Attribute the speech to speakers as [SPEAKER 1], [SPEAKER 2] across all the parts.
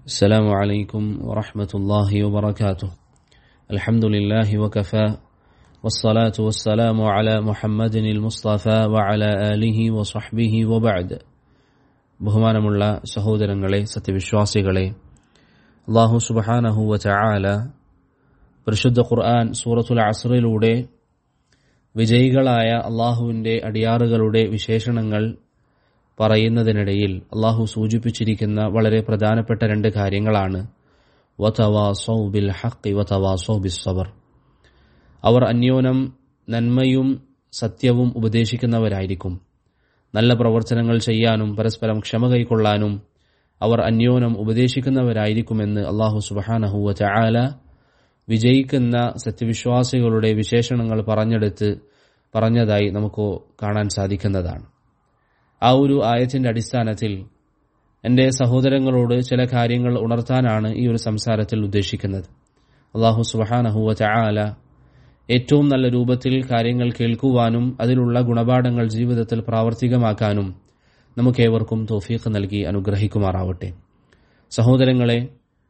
[SPEAKER 1] السلام عليكم ورحمة الله وبركاته الحمد لله وكفى والصلاة والسلام على محمد المصطفى وعلى آله وصحبه وبعد ബഹുമാനമുള്ള സഹോദരങ്ങളെ സത്യവിശ്വാസികളെ അള്ളാഹു സുബഹാനഹുവ ചായാല പരിശുദ്ധ ഖുർആൻ സൂറത്തുൽ അസ്റിലൂടെ വിജയികളായ അള്ളാഹുവിൻ്റെ അടിയാറുകളുടെ വിശേഷണങ്ങൾ പറയുന്നതിനിടയിൽ അള്ളാഹു സൂചിപ്പിച്ചിരിക്കുന്ന വളരെ പ്രധാനപ്പെട്ട രണ്ട് കാര്യങ്ങളാണ് വതവാസൗ ബിൽ ഹഖ് വതവാസൗ ബിസ് സബർ അവർ അന്യോനം നന്മയും സത്യവും ഉപദേശിക്കുന്നവരായിരിക്കും നല്ല പ്രവർത്തനങ്ങൾ ചെയ്യാനും പരസ്പരം ക്ഷമ കൈക്കൊള്ളാനും അവർ അന്യോനം ഉപദേശിക്കുന്നവരായിരിക്കുമെന്ന് അള്ളാഹു സുബഹാനഹുവ ചായാല വിജയിക്കുന്ന സത്യവിശ്വാസികളുടെ വിശേഷണങ്ങൾ പറഞ്ഞെടുത്ത് പറഞ്ഞതായി നമുക്ക് കാണാൻ സാധിക്കുന്നതാണ് ആ ഒരു ആയത്തിന്റെ അടിസ്ഥാനത്തിൽ എൻ്റെ സഹോദരങ്ങളോട് ചില കാര്യങ്ങൾ ഉണർത്താനാണ് ഈ ഒരു സംസാരത്തിൽ ഉദ്ദേശിക്കുന്നത് അള്ളാഹു സുബഹാനഹുവ ചായാല ഏറ്റവും നല്ല രൂപത്തിൽ കാര്യങ്ങൾ കേൾക്കുവാനും അതിലുള്ള ഗുണപാഠങ്ങൾ ജീവിതത്തിൽ പ്രാവർത്തികമാക്കാനും നമുക്കേവർക്കും തോഫീഖ് നൽകി അനുഗ്രഹിക്കുമാറാവട്ടെ സഹോദരങ്ങളെ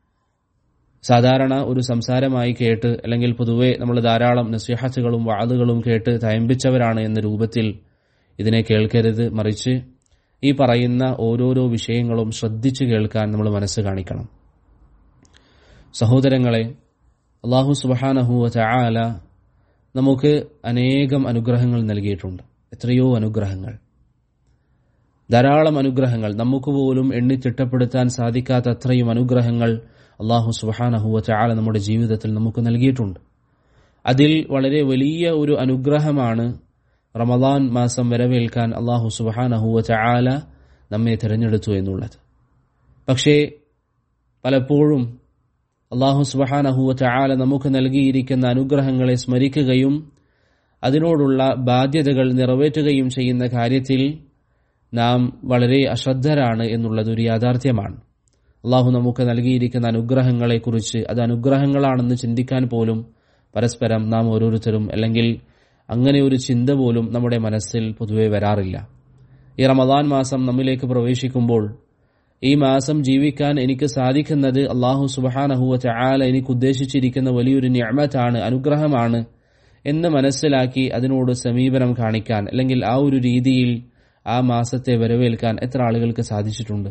[SPEAKER 1] സാധാരണ ഒരു സംസാരമായി കേട്ട് അല്ലെങ്കിൽ പൊതുവെ നമ്മൾ ധാരാളം നസ്യഹത്തുകളും വാതുകളും കേട്ട് തയമ്പിച്ചവരാണ് എന്ന രൂപത്തിൽ ഇതിനെ കേൾക്കരുത് മറിച്ച് ഈ പറയുന്ന ഓരോരോ വിഷയങ്ങളും ശ്രദ്ധിച്ചു കേൾക്കാൻ നമ്മൾ മനസ്സ് കാണിക്കണം സഹോദരങ്ങളെ അള്ളാഹു സുബഹാനഹുവ ചായാല നമുക്ക് അനേകം അനുഗ്രഹങ്ങൾ നൽകിയിട്ടുണ്ട് എത്രയോ അനുഗ്രഹങ്ങൾ ധാരാളം അനുഗ്രഹങ്ങൾ നമുക്ക് പോലും എണ്ണി തിട്ടപ്പെടുത്താൻ സാധിക്കാത്ത അത്രയും അനുഗ്രഹങ്ങൾ അള്ളാഹു സുബഹാനഹുവ ചാല നമ്മുടെ ജീവിതത്തിൽ നമുക്ക് നൽകിയിട്ടുണ്ട് അതിൽ വളരെ വലിയ ഒരു അനുഗ്രഹമാണ് റമദാൻ മാസം വരവേൽക്കാൻ അള്ളാഹു സുബഹാനഹുവ ചാല നമ്മെ തിരഞ്ഞെടുത്തു എന്നുള്ളത് പക്ഷേ പലപ്പോഴും അള്ളാഹു സുബഹാനഹുവ ചാല നമുക്ക് നൽകിയിരിക്കുന്ന അനുഗ്രഹങ്ങളെ സ്മരിക്കുകയും അതിനോടുള്ള ബാധ്യതകൾ നിറവേറ്റുകയും ചെയ്യുന്ന കാര്യത്തിൽ നാം വളരെ അശ്രദ്ധരാണ് എന്നുള്ളത് ഒരു യാഥാർത്ഥ്യമാണ് അള്ളാഹു നമുക്ക് നൽകിയിരിക്കുന്ന അനുഗ്രഹങ്ങളെക്കുറിച്ച് അത് അനുഗ്രഹങ്ങളാണെന്ന് ചിന്തിക്കാൻ പോലും പരസ്പരം നാം ഓരോരുത്തരും അല്ലെങ്കിൽ അങ്ങനെ ഒരു ചിന്ത പോലും നമ്മുടെ മനസ്സിൽ പൊതുവെ വരാറില്ല ഈ റമദാൻ മാസം നമ്മിലേക്ക് പ്രവേശിക്കുമ്പോൾ ഈ മാസം ജീവിക്കാൻ എനിക്ക് സാധിക്കുന്നത് അള്ളാഹു സുബഹാനഹുവ ചായാല എനിക്ക് ഉദ്ദേശിച്ചിരിക്കുന്ന വലിയൊരു ഞാമത്താണ് അനുഗ്രഹമാണ് എന്ന് മനസ്സിലാക്കി അതിനോട് സമീപനം കാണിക്കാൻ അല്ലെങ്കിൽ ആ ഒരു രീതിയിൽ ആ മാസത്തെ വരവേൽക്കാൻ എത്ര ആളുകൾക്ക് സാധിച്ചിട്ടുണ്ട്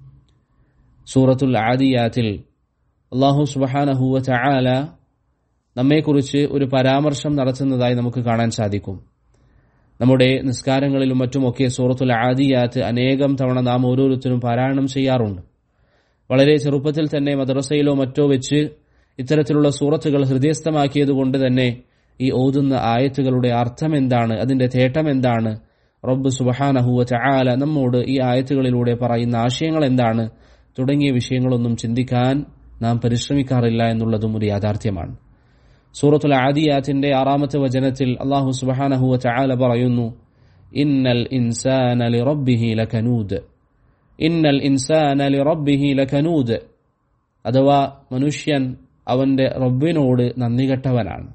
[SPEAKER 1] സൂറത്തുൽ ആദിയാത്തിൽ അള്ളാഹു സുബഹാനഹുവ ചായാല നമ്മെക്കുറിച്ച് ഒരു പരാമർശം നടത്തുന്നതായി നമുക്ക് കാണാൻ സാധിക്കും നമ്മുടെ നിസ്കാരങ്ങളിലും മറ്റുമൊക്കെ സൂറത്തുൽ ആദിയാത്ത് അനേകം തവണ നാം ഓരോരുത്തരും പാരായണം ചെയ്യാറുണ്ട് വളരെ ചെറുപ്പത്തിൽ തന്നെ മദ്രസയിലോ മറ്റോ വെച്ച് ഇത്തരത്തിലുള്ള സൂറത്തുകൾ ഹൃദയസ്ഥമാക്കിയതുകൊണ്ട് തന്നെ ഈ ഓതുന്ന ആയത്തുകളുടെ അർത്ഥം എന്താണ് അതിന്റെ തേട്ടം എന്താണ് റബ്ബ് സുബഹാനഹുവ ചായാല നമ്മോട് ഈ ആയത്തുകളിലൂടെ പറയുന്ന ആശയങ്ങൾ എന്താണ് തുടങ്ങിയ വിഷയങ്ങളൊന്നും ചിന്തിക്കാൻ നാം പരിശ്രമിക്കാറില്ല എന്നുള്ളതും ഒരു യാഥാർത്ഥ്യമാണ് സൂറത്തുൽ ആദിയാത്തിന്റെ ആറാമത്തെ വചനത്തിൽ അള്ളാഹു സുബഹാനഹുവ ചായാല പറയുന്നു ഇന്നൽ ഇൻസാന ലിറബ്ബിഹി ലകനൂദ് ഇന്നൽ ഇൻസാന ലിറബ്ബിഹി ലകനൂദ് അഥവാ മനുഷ്യൻ അവന്റെ റബ്ബിനോട് നന്ദികെട്ടവനാണ്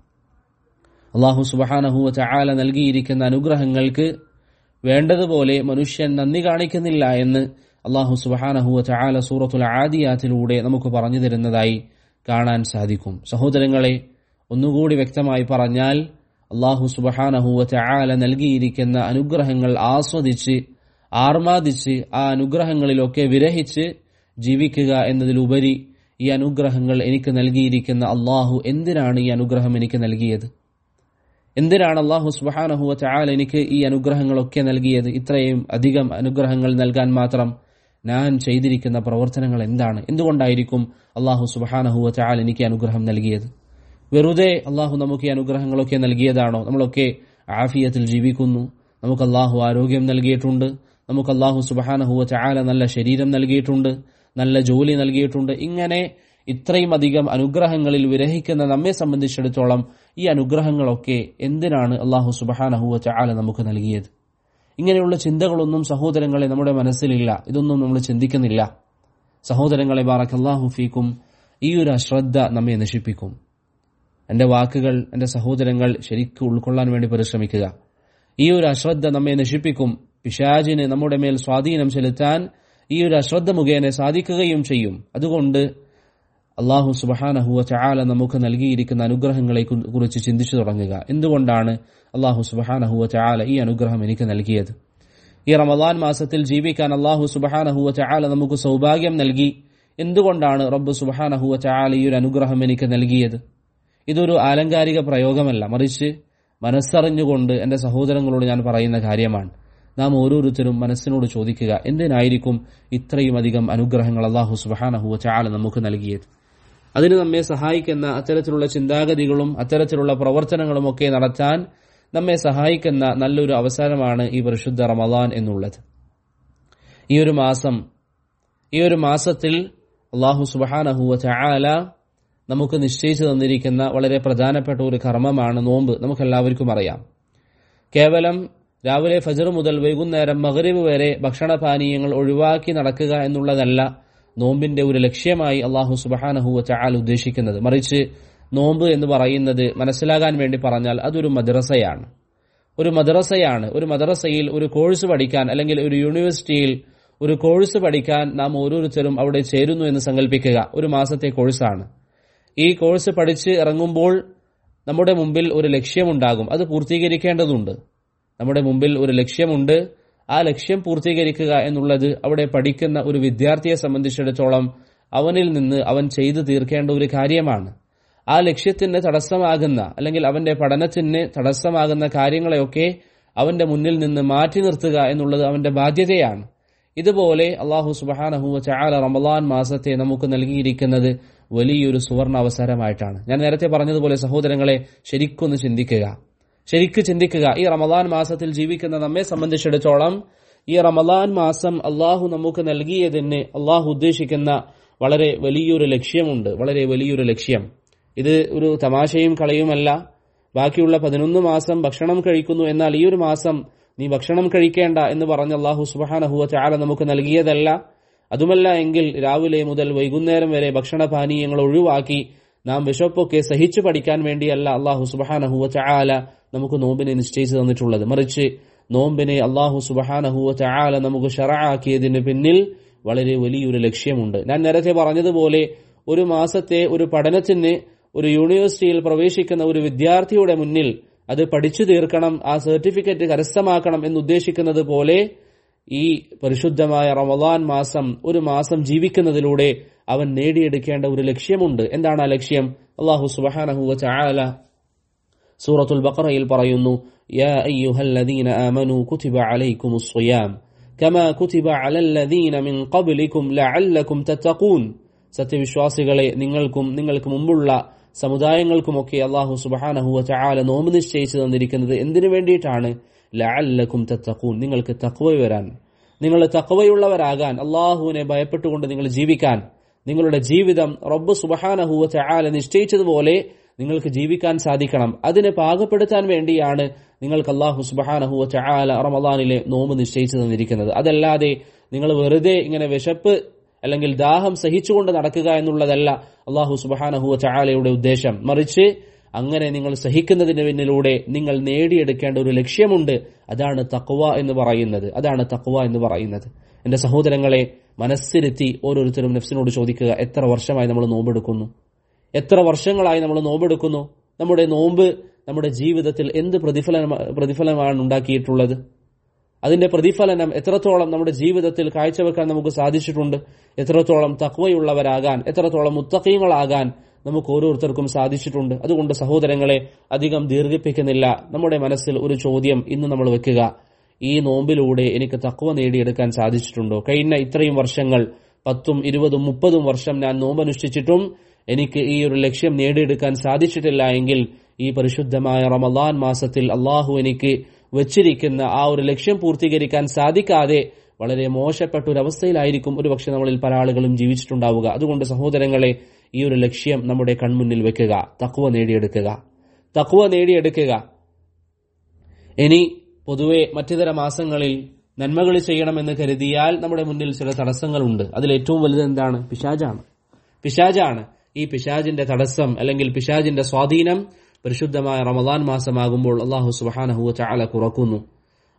[SPEAKER 1] അള്ളാഹു സുബഹാനഹുവ ചായാല നൽകിയിരിക്കുന്ന അനുഗ്രഹങ്ങൾക്ക് വേണ്ടതുപോലെ മനുഷ്യൻ നന്ദി കാണിക്കുന്നില്ല എന്ന് അള്ളാഹു സുബഹാനഹുവ ചായാല സൂറത്തുൽ ആദിയാത്തിലൂടെ നമുക്ക് പറഞ്ഞു തരുന്നതായി കാണാൻ സാധിക്കും സഹോദരങ്ങളെ ഒന്നുകൂടി വ്യക്തമായി പറഞ്ഞാൽ അള്ളാഹു സുബഹാനഹുവ ചായാല നൽകിയിരിക്കുന്ന അനുഗ്രഹങ്ങൾ ആസ്വദിച്ച് ആർമാദിച്ച് ആ അനുഗ്രഹങ്ങളിലൊക്കെ വിരഹിച്ച് ജീവിക്കുക എന്നതിലുപരി ഈ അനുഗ്രഹങ്ങൾ എനിക്ക് നൽകിയിരിക്കുന്ന അള്ളാഹു എന്തിനാണ് ഈ അനുഗ്രഹം എനിക്ക് നൽകിയത് എന്തിനാണ് അള്ളാഹു സുബഹാനഹുവ ചായാൽ എനിക്ക് ഈ അനുഗ്രഹങ്ങളൊക്കെ നൽകിയത് ഇത്രയും അധികം അനുഗ്രഹങ്ങൾ നൽകാൻ മാത്രം ഞാൻ ചെയ്തിരിക്കുന്ന പ്രവർത്തനങ്ങൾ എന്താണ് എന്തുകൊണ്ടായിരിക്കും അള്ളാഹു സുബഹാനഹുവ ചായാൽ എനിക്ക് അനുഗ്രഹം നൽകിയത് വെറുതെ അള്ളാഹു നമുക്ക് ഈ അനുഗ്രഹങ്ങളൊക്കെ നൽകിയതാണോ നമ്മളൊക്കെ ആഫിയത്തിൽ ജീവിക്കുന്നു നമുക്ക് അള്ളാഹു ആരോഗ്യം നൽകിയിട്ടുണ്ട് നമുക്ക് അള്ളാഹു സുബഹാനഹുവ ചായാല നല്ല ശരീരം നൽകിയിട്ടുണ്ട് നല്ല ജോലി നൽകിയിട്ടുണ്ട് ഇങ്ങനെ ഇത്രയും അധികം അനുഗ്രഹങ്ങളിൽ വിരഹിക്കുന്ന നമ്മെ സംബന്ധിച്ചിടത്തോളം ഈ അനുഗ്രഹങ്ങളൊക്കെ എന്തിനാണ് അള്ളാഹു സുബഹാനഹുവ ചായാല നമുക്ക് നൽകിയത് ഇങ്ങനെയുള്ള ചിന്തകളൊന്നും സഹോദരങ്ങളെ നമ്മുടെ മനസ്സിലില്ല ഇതൊന്നും നമ്മൾ ചിന്തിക്കുന്നില്ല സഹോദരങ്ങളെ ബാറക്ക് അള്ളാഹു ഫീക്കും ഈ ഒരു അശ്രദ്ധ നമ്മെ നശിപ്പിക്കും എന്റെ വാക്കുകൾ എന്റെ സഹോദരങ്ങൾ ശരിക്കും ഉൾക്കൊള്ളാൻ വേണ്ടി പരിശ്രമിക്കുക ഈ ഒരു അശ്രദ്ധ നമ്മെ നശിപ്പിക്കും പിശാജിന് നമ്മുടെ മേൽ സ്വാധീനം ചെലുത്താൻ ഈ ഒരു അശ്രദ്ധ മുഖേന സാധിക്കുകയും ചെയ്യും അതുകൊണ്ട് അള്ളാഹു സുബഹാനഹുവ ചാല നമുക്ക് നൽകിയിരിക്കുന്ന അനുഗ്രഹങ്ങളെ കു- കുറിച്ച് ചിന്തിച്ചു തുടങ്ങുക എന്തുകൊണ്ടാണ് അള്ളാഹു സുബഹാനഹുവ ചാല ഈ അനുഗ്രഹം എനിക്ക് നൽകിയത് ഈ റമദാൻ മാസത്തിൽ ജീവിക്കാൻ അള്ളാഹു സുബഹാനഹുവ ചാല നമുക്ക് സൗഭാഗ്യം നൽകി എന്തുകൊണ്ടാണ് റബ്ബ് സുബഹാനഹുവ ചാല ഈ ഒരു അനുഗ്രഹം എനിക്ക് നൽകിയത് ഇതൊരു ആലങ്കാരിക പ്രയോഗമല്ല മറിച്ച് മനസ്സറിഞ്ഞുകൊണ്ട് എന്റെ സഹോദരങ്ങളോട് ഞാൻ പറയുന്ന കാര്യമാണ് നാം ഓരോരുത്തരും മനസ്സിനോട് ചോദിക്കുക എന്തിനായിരിക്കും ഇത്രയും അധികം അനുഗ്രഹങ്ങൾ അള്ളാഹു സുബഹാനഹുവ ചാല നമുക്ക് നൽകിയത് അതിന് നമ്മെ സഹായിക്കുന്ന അത്തരത്തിലുള്ള ചിന്താഗതികളും അത്തരത്തിലുള്ള പ്രവർത്തനങ്ങളും ഒക്കെ നടത്താൻ നമ്മെ സഹായിക്കുന്ന നല്ലൊരു അവസരമാണ് ഈ പരിശുദ്ധ റമദാൻ എന്നുള്ളത് ഈ ഒരു മാസം ഈ ഒരു മാസത്തിൽ അള്ളാഹു സുബഹാനഹുവ ചാല നമുക്ക് നിശ്ചയിച്ചു തന്നിരിക്കുന്ന വളരെ പ്രധാനപ്പെട്ട ഒരു കർമ്മമാണ് നോമ്പ് നമുക്കെല്ലാവർക്കും അറിയാം കേവലം രാവിലെ ഫജർ മുതൽ വൈകുന്നേരം മഗ്രിബ് വരെ ഭക്ഷണപാനീയങ്ങൾ ഒഴിവാക്കി നടക്കുക എന്നുള്ളതല്ല നോമ്പിന്റെ ഒരു ലക്ഷ്യമായി അള്ളാഹു സുബഹാനഹുവ ചാൽ ഉദ്ദേശിക്കുന്നത് മറിച്ച് നോമ്പ് എന്ന് പറയുന്നത് മനസ്സിലാകാൻ വേണ്ടി പറഞ്ഞാൽ അതൊരു മദ്രസയാണ് ഒരു മദ്രസയാണ് ഒരു മദ്രസയിൽ ഒരു കോഴ്സ് പഠിക്കാൻ അല്ലെങ്കിൽ ഒരു യൂണിവേഴ്സിറ്റിയിൽ ഒരു കോഴ്സ് പഠിക്കാൻ നാം ഓരോരുത്തരും അവിടെ ചേരുന്നു എന്ന് സങ്കല്പിക്കുക ഒരു മാസത്തെ കോഴ്സാണ് ഈ കോഴ്സ് പഠിച്ച് ഇറങ്ങുമ്പോൾ നമ്മുടെ മുമ്പിൽ ഒരു ലക്ഷ്യമുണ്ടാകും അത് പൂർത്തീകരിക്കേണ്ടതുണ്ട് നമ്മുടെ മുമ്പിൽ ഒരു ലക്ഷ്യമുണ്ട് ആ ലക്ഷ്യം പൂർത്തീകരിക്കുക എന്നുള്ളത് അവിടെ പഠിക്കുന്ന ഒരു വിദ്യാർത്ഥിയെ സംബന്ധിച്ചിടത്തോളം അവനിൽ നിന്ന് അവൻ ചെയ്തു തീർക്കേണ്ട ഒരു കാര്യമാണ് ആ ലക്ഷ്യത്തിന് തടസ്സമാകുന്ന അല്ലെങ്കിൽ അവന്റെ പഠനത്തിന് തടസ്സമാകുന്ന കാര്യങ്ങളെയൊക്കെ അവന്റെ മുന്നിൽ നിന്ന് മാറ്റി നിർത്തുക എന്നുള്ളത് അവന്റെ ബാധ്യതയാണ് ഇതുപോലെ അള്ളാഹു സുബാനഹുവ ചാല റമലാൻ മാസത്തെ നമുക്ക് നൽകിയിരിക്കുന്നത് വലിയൊരു സുവർണ അവസരമായിട്ടാണ് ഞാൻ നേരത്തെ പറഞ്ഞതുപോലെ സഹോദരങ്ങളെ ശരിക്കൊന്ന് ചിന്തിക്കുക ശരിക്ക് ചിന്തിക്കുക ഈ റമലാൻ മാസത്തിൽ ജീവിക്കുന്ന നമ്മെ സംബന്ധിച്ചിടത്തോളം ഈ റമലാൻ മാസം അള്ളാഹു നമുക്ക് നൽകിയതിന് അള്ളാഹു ഉദ്ദേശിക്കുന്ന വളരെ വലിയൊരു ലക്ഷ്യമുണ്ട് വളരെ വലിയൊരു ലക്ഷ്യം ഇത് ഒരു തമാശയും കളയുമല്ല ബാക്കിയുള്ള പതിനൊന്ന് മാസം ഭക്ഷണം കഴിക്കുന്നു എന്നാൽ ഈ ഒരു മാസം നീ ഭക്ഷണം കഴിക്കേണ്ട എന്ന് പറഞ്ഞ അള്ളാഹു സുബാനഹുവ ചാല നമുക്ക് നൽകിയതല്ല അതുമല്ല എങ്കിൽ രാവിലെ മുതൽ വൈകുന്നേരം വരെ ഭക്ഷണപാനീയങ്ങൾ ഒഴിവാക്കി നാം വിശപ്പൊക്കെ സഹിച്ചു പഠിക്കാൻ വേണ്ടിയല്ല അള്ളാഹു സുബഹാനഹുവ ചാല നമുക്ക് നോമ്പിനെ നിശ്ചയിച്ചു തന്നിട്ടുള്ളത് മറിച്ച് നോമ്പിനെ അള്ളാഹു സുബഹാനഹുവ ചാല നമുക്ക് ഷറാക്കിയതിന് പിന്നിൽ വളരെ വലിയൊരു ലക്ഷ്യമുണ്ട് ഞാൻ നേരത്തെ പറഞ്ഞതുപോലെ ഒരു മാസത്തെ ഒരു പഠനത്തിന് ഒരു യൂണിവേഴ്സിറ്റിയിൽ പ്രവേശിക്കുന്ന ഒരു വിദ്യാർത്ഥിയുടെ മുന്നിൽ അത് പഠിച്ചു തീർക്കണം ആ സർട്ടിഫിക്കറ്റ് കരസ്ഥമാക്കണം എന്നുദ്ദേശിക്കുന്നത് പോലെ ഈ പരിശുദ്ധമായ റമദാൻ മാസം ഒരു മാസം ജീവിക്കുന്നതിലൂടെ അവൻ നേടിയെടുക്കേണ്ട ഒരു ലക്ഷ്യമുണ്ട് എന്താണ് ആ ലക്ഷ്യം അള്ളാഹു സുബഹാനഹുവ ചാല സൂറത്തുൽ ബഖറയിൽ പറയുന്നു യാ അയ്യുഹല്ലദീന ആമനു കുതിബ അലൈക്കുമുസ് സിയാം കമാ കുതിബ അലല്ലദീന മിൻ ഖബ്ലിക്കും ലഅല്ലക്കും തത്തഖൂൻ സത്യവിശ്വാസികളെ നിങ്ങൾക്കും നിങ്ങൾക്ക് മുമ്പുള്ള സമുദായങ്ങൾക്കുമൊക്കെ അള്ളാഹു സുബഹാനഹുവ ചാല നോമ്പ് നിശ്ചയിച്ചു തന്നിരിക്കുന്നത് എന്തിനു വേണ്ടിയിട്ടാണ് ലഅല്ലക്കും തത്തഖൂൻ നിങ്ങൾക്ക് തഖ്വ വരാൻ നിങ്ങൾ തഖ്വയുള്ളവരാകാൻ അള്ളാഹുവിനെ ഭയപ്പെട്ടുകൊണ്ട് നിങ്ങൾ ജീവിക്കാൻ നിങ്ങളുടെ ജീവിതം റബ്ബ് സുബഹാനഹുവ ചാല നിശ്ചയിച്ചതുപോലെ നിങ്ങൾക്ക് ജീവിക്കാൻ സാധിക്കണം അതിനെ പാകപ്പെടുത്താൻ വേണ്ടിയാണ് നിങ്ങൾക്ക് അള്ളാഹു സുബഹാനഹുവ ചാല റമദാനിലെ നോമ്പ് നിശ്ചയിച്ചു തന്നിരിക്കുന്നത് അതല്ലാതെ നിങ്ങൾ വെറുതെ ഇങ്ങനെ വിശപ്പ് അല്ലെങ്കിൽ ദാഹം സഹിച്ചുകൊണ്ട് നടക്കുക എന്നുള്ളതല്ല അള്ളാഹു സുബഹാനഹുവ ചാലയുടെ ഉദ്ദേശം മറിച്ച് അങ്ങനെ നിങ്ങൾ സഹിക്കുന്നതിന് പിന്നിലൂടെ നിങ്ങൾ നേടിയെടുക്കേണ്ട ഒരു ലക്ഷ്യമുണ്ട് അതാണ് തക്വ എന്ന് പറയുന്നത് അതാണ് തക്വ എന്ന് പറയുന്നത് എന്റെ സഹോദരങ്ങളെ മനസ്സിരുത്തി ഓരോരുത്തരും നഫ്സിനോട് ചോദിക്കുക എത്ര വർഷമായി നമ്മൾ നോമ്പെടുക്കുന്നു എത്ര വർഷങ്ങളായി നമ്മൾ നോമ്പെടുക്കുന്നു നമ്മുടെ നോമ്പ് നമ്മുടെ ജീവിതത്തിൽ എന്ത് പ്രതിഫലന പ്രതിഫലമാണ് ഉണ്ടാക്കിയിട്ടുള്ളത് അതിന്റെ പ്രതിഫലനം എത്രത്തോളം നമ്മുടെ ജീവിതത്തിൽ കാഴ്ചവെക്കാൻ നമുക്ക് സാധിച്ചിട്ടുണ്ട് എത്രത്തോളം തക്വയുള്ളവരാകാൻ എത്രത്തോളം മുത്തക്കീങ്ങളാകാൻ നമുക്ക് ഓരോരുത്തർക്കും സാധിച്ചിട്ടുണ്ട് അതുകൊണ്ട് സഹോദരങ്ങളെ അധികം ദീർഘിപ്പിക്കുന്നില്ല നമ്മുടെ മനസ്സിൽ ഒരു ചോദ്യം ഇന്ന് നമ്മൾ വെക്കുക ഈ നോമ്പിലൂടെ എനിക്ക് തക്വ നേടിയെടുക്കാൻ സാധിച്ചിട്ടുണ്ടോ കഴിഞ്ഞ ഇത്രയും വർഷങ്ങൾ പത്തും ഇരുപതും മുപ്പതും വർഷം ഞാൻ നോമ്പനുഷ്ഠിച്ചിട്ടും എനിക്ക് ഈ ഒരു ലക്ഷ്യം നേടിയെടുക്കാൻ സാധിച്ചിട്ടില്ല എങ്കിൽ ഈ പരിശുദ്ധമായ റമദാൻ മാസത്തിൽ അള്ളാഹു എനിക്ക് വെച്ചിരിക്കുന്ന ആ ഒരു ലക്ഷ്യം പൂർത്തീകരിക്കാൻ സാധിക്കാതെ വളരെ മോശപ്പെട്ട ഒരു അവസ്ഥയിലായിരിക്കും ഒരുപക്ഷെ നമ്മളിൽ പല ആളുകളും ജീവിച്ചിട്ടുണ്ടാവുക അതുകൊണ്ട് സഹോദരങ്ങളെ ഈ ഒരു ലക്ഷ്യം നമ്മുടെ കൺമുന്നിൽ വെക്കുക തക്കുവ നേടിയെടുക്കുക തക്കുവ നേടിയെടുക്കുക ഇനി പൊതുവെ മറ്റിതര മാസങ്ങളിൽ നന്മകൾ ചെയ്യണമെന്ന് കരുതിയാൽ നമ്മുടെ മുന്നിൽ ചില തടസ്സങ്ങളുണ്ട് അതിൽ ഏറ്റവും വലുത് എന്താണ് പിശാജാണ് പിശാജാണ് ഈ പിശാജിന്റെ തടസ്സം അല്ലെങ്കിൽ പിശാജിന്റെ സ്വാധീനം പരിശുദ്ധമായ റമദാൻ മാസമാകുമ്പോൾ അള്ളാഹു സുബാനഹുവ ചാല കുറക്കുന്നു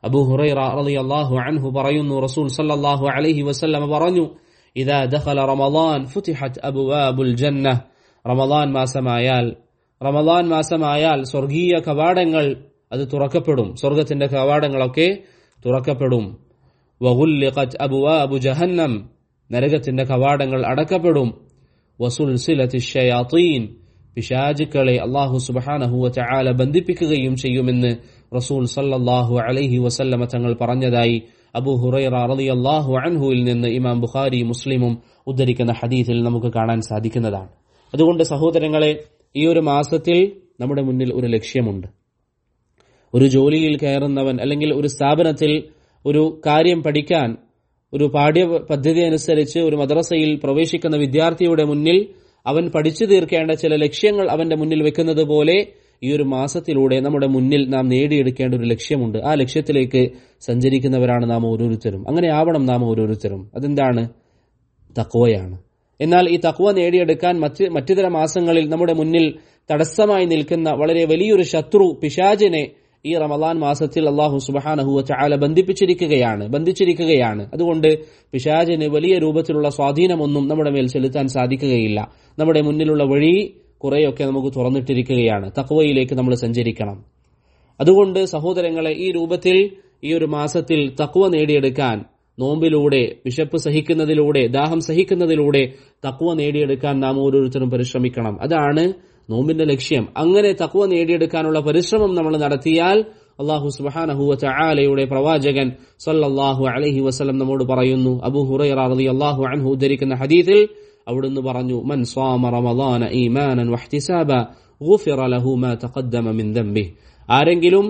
[SPEAKER 1] അബൂ ഹുറൈറ റളിയല്ലാഹു അൻഹു പറയുന്നു റസൂൽ സല്ലല്ലാഹു അലൈഹി വസല്ലം പറഞ്ഞു ഇദാ ദഖല റമളാൻ ഫുതിഹത് അബ്വാബുൽ ജന്ന റമളാൻ മാസമായാൽ റമളാൻ മാസമായാൽ സ്വർഗീയ കവാടങ്ങൾ അത് തുറക്കപ്പെടും സ്വർഗത്തിന്റെ കവാടങ്ങളൊക്കെ തുറക്കപ്പെടും വഗുല്ലിഖത് അബ്വാബു ജഹന്നം നരകത്തിന്റെ കവാടങ്ങൾ അടക്കപ്പെടും വസുൽസിലത്തി ഷയാത്തീൻ പിശാചുക്കളെ അള്ളാഹു സുബ്ഹാനഹു വതആല ബന്ധിപ്പിക്കുകയും ചെയ്യുമെന്ന് റസൂൽ സല്ലല്ലാഹു അലൈഹി വസല്ലമ തങ്ങൾ പറഞ്ഞതായി അബൂ ഹുറൈറ റളിയല്ലാഹു അൻഹുവിൽ നിന്ന് ഇമാം ബുഖാരി മുസ്ലിമും ഉദ്ധരിക്കുന്ന ഹദീസിൽ നമുക്ക് കാണാൻ സാധിക്കുന്നതാണ് അതുകൊണ്ട് സഹോദരങ്ങളെ ഈ ഒരു മാസത്തിൽ നമ്മുടെ മുന്നിൽ ഒരു ലക്ഷ്യമുണ്ട് ഒരു ജോലിയിൽ കയറുന്നവൻ അല്ലെങ്കിൽ ഒരു സ്ഥാപനത്തിൽ ഒരു കാര്യം പഠിക്കാൻ ഒരു പാഠ്യ പദ്ധതി അനുസരിച്ച് ഒരു മദ്രസയിൽ പ്രവേശിക്കുന്ന വിദ്യാർത്ഥിയുടെ മുന്നിൽ അവൻ പഠിച്ചു തീർക്കേണ്ട ചില ലക്ഷ്യങ്ങൾ അവന്റെ മുന്നിൽ വെക്കുന്നത് പോലെ ഈ ഒരു മാസത്തിലൂടെ നമ്മുടെ മുന്നിൽ നാം നേടിയെടുക്കേണ്ട ഒരു ലക്ഷ്യമുണ്ട് ആ ലക്ഷ്യത്തിലേക്ക് സഞ്ചരിക്കുന്നവരാണ് നാം ഓരോരുത്തരും അങ്ങനെ ആവണം നാം ഓരോരുത്തരും അതെന്താണ് തക്വയാണ് എന്നാൽ ഈ തക്വ നേടിയെടുക്കാൻ മറ്റ് മറ്റു ചില മാസങ്ങളിൽ നമ്മുടെ മുന്നിൽ തടസ്സമായി നിൽക്കുന്ന വളരെ വലിയൊരു ശത്രു പിശാചിനെ ഈ റമദാൻ മാസത്തിൽ അള്ളാഹു സുബഹാനഹുവ ചാല ബന്ധിപ്പിച്ചിരിക്കുകയാണ് ബന്ധിച്ചിരിക്കുകയാണ് അതുകൊണ്ട് പിശാചിന് വലിയ രൂപത്തിലുള്ള സ്വാധീനമൊന്നും നമ്മുടെ മേൽ ചെലുത്താൻ സാധിക്കുകയില്ല നമ്മുടെ മുന്നിലുള്ള വഴി കുറെയൊക്കെ നമുക്ക് തുറന്നിട്ടിരിക്കുകയാണ് തക്വയിലേക്ക് നമ്മൾ സഞ്ചരിക്കണം അതുകൊണ്ട് സഹോദരങ്ങളെ ഈ രൂപത്തിൽ ഈ ഒരു മാസത്തിൽ തക്വ നേടിയെടുക്കാൻ നോമ്പിലൂടെ വിശപ്പ് സഹിക്കുന്നതിലൂടെ ദാഹം സഹിക്കുന്നതിലൂടെ തക്വ നേടിയെടുക്കാൻ നാം ഓരോരുത്തരും പരിശ്രമിക്കണം അതാണ് നോമ്പിന്റെ ലക്ഷ്യം അങ്ങനെ തക്വ നേടിയെടുക്കാനുള്ള പരിശ്രമം നമ്മൾ നടത്തിയാൽ അള്ളാഹു സുബാനഹുവ ചായാലയുടെ പ്രവാചകൻ സല്ലല്ലാഹു അലൈഹി വസല്ലം നമ്മോട് പറയുന്നു അബു ഹുറൈറ റളിയല്ലാഹു അൻഹു ഉദ്ധരിക്കുന്ന ഹദീസിൽ അവിടുന്ന് പറഞ്ഞു മൻ സ്വാമ റമളാന ഈമാനൻ വഹ്തിസാബ ഗുഫിറ ലഹു മാ തഖദ്ദമ മിൻ ദംബിഹി ആരെങ്കിലും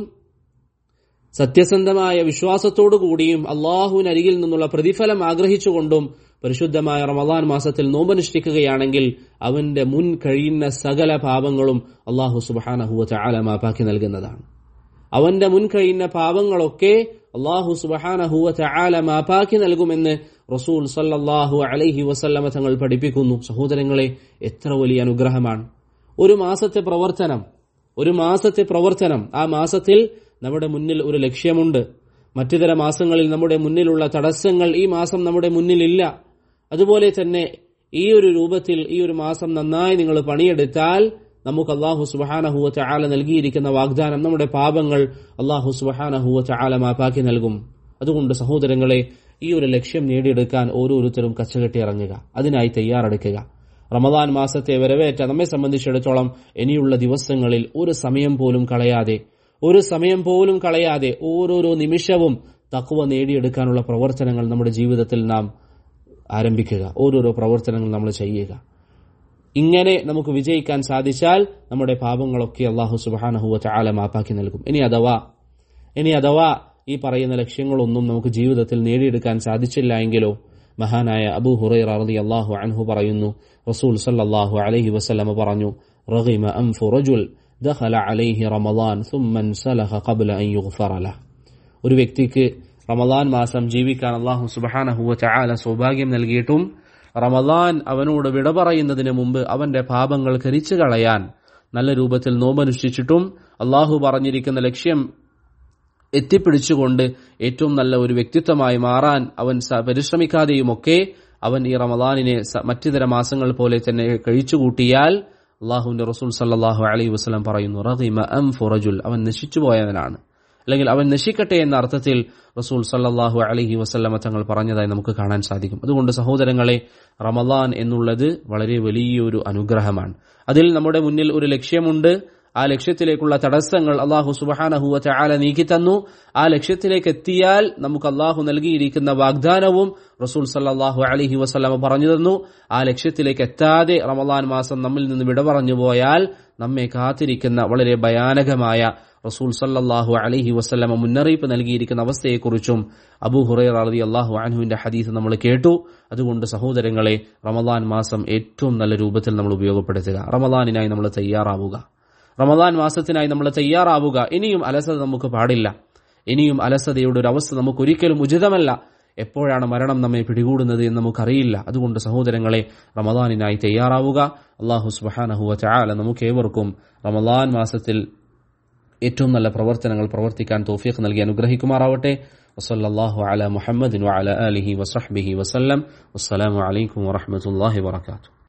[SPEAKER 1] സത്യസന്ധമായ വിശ്വാസത്തോടു കൂടിയും അള്ളാഹുവിനരികിൽ നിന്നുള്ള പ്രതിഫലം ആഗ്രഹിച്ചുകൊണ്ടും പരിശുദ്ധമായ റമദാൻ മാസത്തിൽ നോമ്പനുഷ്ഠിക്കുകയാണെങ്കിൽ അവന്റെ മുൻ കഴിയുന്ന സകല പാപങ്ങളും അള്ളാഹു സുബഹാനഹുവ ചാല മാപ്പാക്കി നൽകുന്നതാണ് അവന്റെ മുൻ കഴിയുന്ന പാപങ്ങളൊക്കെ അള്ളാഹു സുബഹാനഹുവ ചാല മാപ്പാക്കി നൽകുമെന്ന് റസൂൽ സല്ലല്ലാഹു അലൈഹി വസല്ലമ തങ്ങൾ പഠിപ്പിക്കുന്നു സഹോദരങ്ങളെ എത്ര വലിയ അനുഗ്രഹമാണ് ഒരു മാസത്തെ പ്രവർത്തനം ഒരു മാസത്തെ പ്രവർത്തനം ആ മാസത്തിൽ നമ്മുടെ മുന്നിൽ ഒരു ലക്ഷ്യമുണ്ട് മറ്റുതര മാസങ്ങളിൽ നമ്മുടെ മുന്നിലുള്ള തടസ്സങ്ങൾ ഈ മാസം നമ്മുടെ മുന്നിലില്ല അതുപോലെ തന്നെ ഈ ഒരു രൂപത്തിൽ ഈ ഒരു മാസം നന്നായി നിങ്ങൾ പണിയെടുത്താൽ നമുക്ക് അള്ളാഹു സുബഹാനഹുവ ചാല നൽകിയിരിക്കുന്ന വാഗ്ദാനം നമ്മുടെ പാപങ്ങൾ അള്ളാഹു സുബഹാനഹുവ ചാല മാപ്പാക്കി നൽകും അതുകൊണ്ട് സഹോദരങ്ങളെ ഈ ഒരു ലക്ഷ്യം നേടിയെടുക്കാൻ ഓരോരുത്തരും കച്ചകെട്ടി ഇറങ്ങുക അതിനായി തയ്യാറെടുക്കുക റമദാൻ മാസത്തെ വരവേറ്റ നമ്മെ സംബന്ധിച്ചിടത്തോളം ഇനിയുള്ള ദിവസങ്ങളിൽ ഒരു സമയം പോലും കളയാതെ ഒരു സമയം പോലും കളയാതെ ഓരോരോ നിമിഷവും തക്കുവ നേടിയെടുക്കാനുള്ള പ്രവർത്തനങ്ങൾ നമ്മുടെ ജീവിതത്തിൽ നാം ആരംഭിക്കുക ഓരോരോ പ്രവർത്തനങ്ങൾ നമ്മൾ ചെയ്യുക ഇങ്ങനെ നമുക്ക് വിജയിക്കാൻ സാധിച്ചാൽ നമ്മുടെ പാപങ്ങളൊക്കെ അള്ളാഹു സുബാനഹുവ ചാല മാപ്പാക്കി നൽകും ഇനി അഥവാ ഇനി അഥവാ ഈ പറയുന്ന ലക്ഷ്യങ്ങളൊന്നും നമുക്ക് ജീവിതത്തിൽ നേടിയെടുക്കാൻ സാധിച്ചില്ല എങ്കിലോ മഹാനായ അബൂ ഹുറൈറ റളി അള്ളാഹു അൻഹു പറയുന്നു റസൂൽ സല്ലല്ലാഹു അലൈഹി വസല്ലമ പറഞ്ഞു റഗിമ അൻഫു റജുൽ ദഖല അലൈഹി റമളാൻ ثم انسلخ قبل ان يغفر له ഒരു വ്യക്തിക്ക് റമളാൻ മാസം ജീവിക്കാൻ അള്ളാഹു സുബ്ഹാനഹു വതആല സൗഭാഗ്യം നൽകിയിട്ടും റമളാൻ അവനോട് വിട പറയുന്നതിന് മുമ്പ് അവന്റെ പാപങ്ങൾ കരിച്ചു കളയാൻ നല്ല രൂപത്തിൽ നോമ്പനുഷ്ഠിച്ചിട്ടും അള്ളാഹു പറഞ്ഞിരിക്കുന്ന ലക്ഷ്യം എത്തിപ്പിടിച്ചുകൊണ്ട് ഏറ്റവും നല്ല ഒരു വ്യക്തിത്വമായി മാറാൻ അവൻ പരിശ്രമിക്കാതെയുമൊക്കെ അവൻ ഈ റമദാനിനെ മറ്റിതര മാസങ്ങൾ പോലെ തന്നെ കഴിച്ചുകൂട്ടിയാൽ അള്ളാഹുവിന്റെ റസൂൽ സല്ലാഹു അലൈഹി വസ്ലം പറയുന്നു റഹിമ അം ഫുറജുൽ അവൻ നശിച്ചുപോയവനാണ് അല്ലെങ്കിൽ അവൻ നശിക്കട്ടെ എന്ന അർത്ഥത്തിൽ റസൂൽ സല്ലാഹു അലഹി വസ്ലമ തങ്ങൾ പറഞ്ഞതായി നമുക്ക് കാണാൻ സാധിക്കും അതുകൊണ്ട് സഹോദരങ്ങളെ റമദാൻ എന്നുള്ളത് വളരെ വലിയൊരു അനുഗ്രഹമാണ് അതിൽ നമ്മുടെ മുന്നിൽ ഒരു ലക്ഷ്യമുണ്ട് ആ ലക്ഷ്യത്തിലേക്കുള്ള തടസ്സങ്ങൾ അള്ളാഹു സുബഹാനഹുവ ചാല നീക്കി തന്നു ആ ലക്ഷ്യത്തിലേക്ക് എത്തിയാൽ നമുക്ക് അള്ളാഹു നൽകിയിരിക്കുന്ന വാഗ്ദാനവും റസൂൽ സല്ലാഹു അലഹി വസ്ലാമ പറഞ്ഞു തന്നു ആ ലക്ഷ്യത്തിലേക്ക് എത്താതെ റമദാൻ മാസം നമ്മിൽ നിന്ന് വിട പറഞ്ഞു പോയാൽ നമ്മെ കാത്തിരിക്കുന്ന വളരെ ഭയാനകമായ റസൂൽ സല്ലാഹു അലഹി വസ്ലമ മുന്നറിയിപ്പ് നൽകിയിരിക്കുന്ന അവസ്ഥയെക്കുറിച്ചും അബു ഹുറൈർ അലി അള്ളാഹു അൻഹുവിന്റെ ഹദീസ് നമ്മൾ കേട്ടു അതുകൊണ്ട് സഹോദരങ്ങളെ റമദാൻ മാസം ഏറ്റവും നല്ല രൂപത്തിൽ നമ്മൾ ഉപയോഗപ്പെടുത്തുക റമദാനിനായി നമ്മൾ തയ്യാറാവുക റമദാൻ മാസത്തിനായി നമ്മൾ തയ്യാറാവുക ഇനിയും അലസത നമുക്ക് പാടില്ല ഇനിയും അലസതയുടെ ഒരു അവസ്ഥ നമുക്ക് ഒരിക്കലും ഉചിതമല്ല എപ്പോഴാണ് മരണം നമ്മെ പിടികൂടുന്നത് എന്ന് നമുക്കറിയില്ല അതുകൊണ്ട് സഹോദരങ്ങളെ റമദാനിനായി തയ്യാറാവുക അള്ളാഹു സുബാനഹുവ ചാല നമുക്ക് ഏവർക്കും റമദാൻ മാസത്തിൽ ഏറ്റവും നല്ല പ്രവർത്തനങ്ങൾ പ്രവർത്തിക്കാൻ തോഫീഖ് നൽകി അനുഗ്രഹിക്കുമാറാവട്ടെ വസല്ലാഹു അല മുഹമ്മദിൻ വഅല ആലിഹി വസഹ്ബിഹി വസല്ലം വസ്സലാമു അലൈക്കും വറഹ്മത്തുള്ളാഹി വബറകാതുഹു